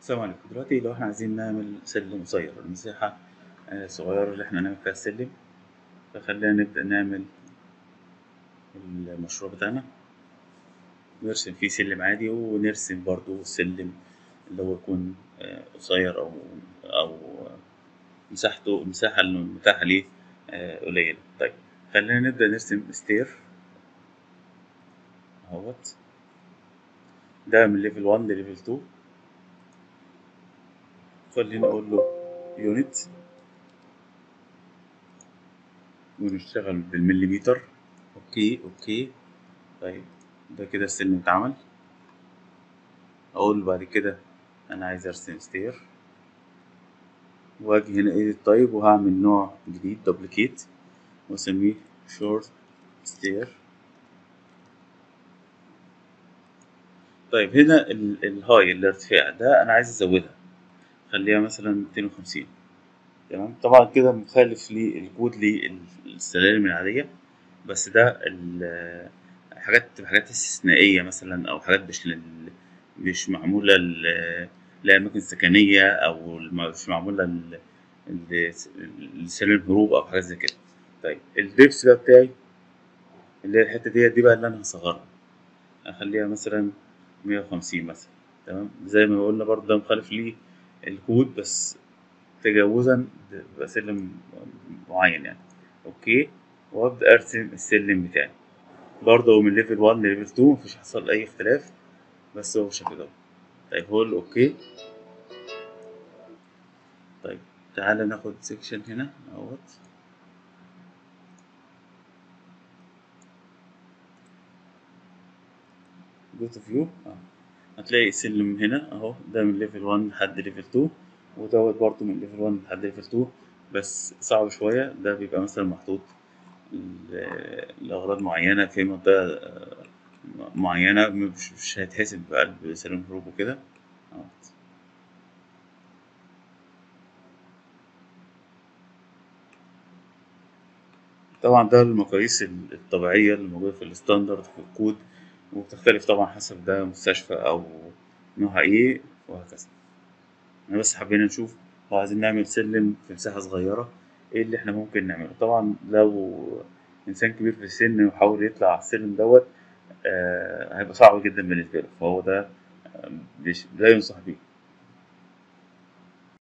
السلام عليكم دلوقتي لو احنا عايزين نعمل سلم قصير المساحة آه، صغيرة اللي احنا نعمل فيها السلم فخلينا نبدأ نعمل المشروع بتاعنا نرسم فيه سلم عادي ونرسم برضو السلم اللي هو يكون آه، قصير أو أو مساحته المساحة المتاحة ليه آه، قليلة طيب خلينا نبدأ نرسم ستير اهوت ده من ليفل 1 لليفل 2 خلينا نقول له يونت ونشتغل بالمليمتر اوكي اوكي طيب ده كده السلم اتعمل اقول له بعد كده انا عايز ارسم ستير واجي هنا ايديت طيب وهعمل نوع جديد دوبليكيت واسميه شورت ستير طيب هنا ال- الهاي الارتفاع ده انا عايز ازودها خليها مثلا 250 تمام طبعا كده مخالف للكود للسلالم العادية بس ده ال- حاجات حاجات استثنائية مثلا أو حاجات مش لل مش معمولة ل- لأماكن سكنية أو الم- مش معمولة ل- ل- لسلالم هروب أو حاجات زي كده طيب الدبس بقى بتاعي اللي هي الحتة ديت دي بقى اللي أنا هصغرها أخليها مثلا 150 مثلا تمام زي ما قلنا برضه ده مخالف ليه الكود بس تجاوزا بيبقى سلم معين يعني اوكي وابدا ارسم السلم بتاعي برضه من ليفل 1 لليفل 2 مفيش حصل اي اختلاف بس هو بالشكل ده طيب هو اوكي طيب تعالى ناخد سيكشن هنا اهوت جو تو فيو هتلاقي سلم هنا اهو ده من ليفل 1 لحد ليفل 2 ودوت برضه من ليفل 1 لحد ليفل 2 بس صعب شوية ده بيبقى مثلا محطوط ل- لأغراض معينة في منطقة آه، معينة مش مش هيتحسب بقلب سلم هروب وكده اهوت. طبعا ده المقاييس الطبيعية اللي موجودة في الستاندرد في الكود وبتختلف طبعا حسب ده مستشفى أو نوعها إيه وهكذا احنا بس حبينا نشوف لو عايزين نعمل سلم في مساحة صغيرة ايه اللي احنا ممكن نعمله طبعا لو انسان كبير في السن ويحاول يطلع على السلم دوت آه هيبقى صعب جدا بالنسبة له فهو ده آه، مش- لا ينصح بيه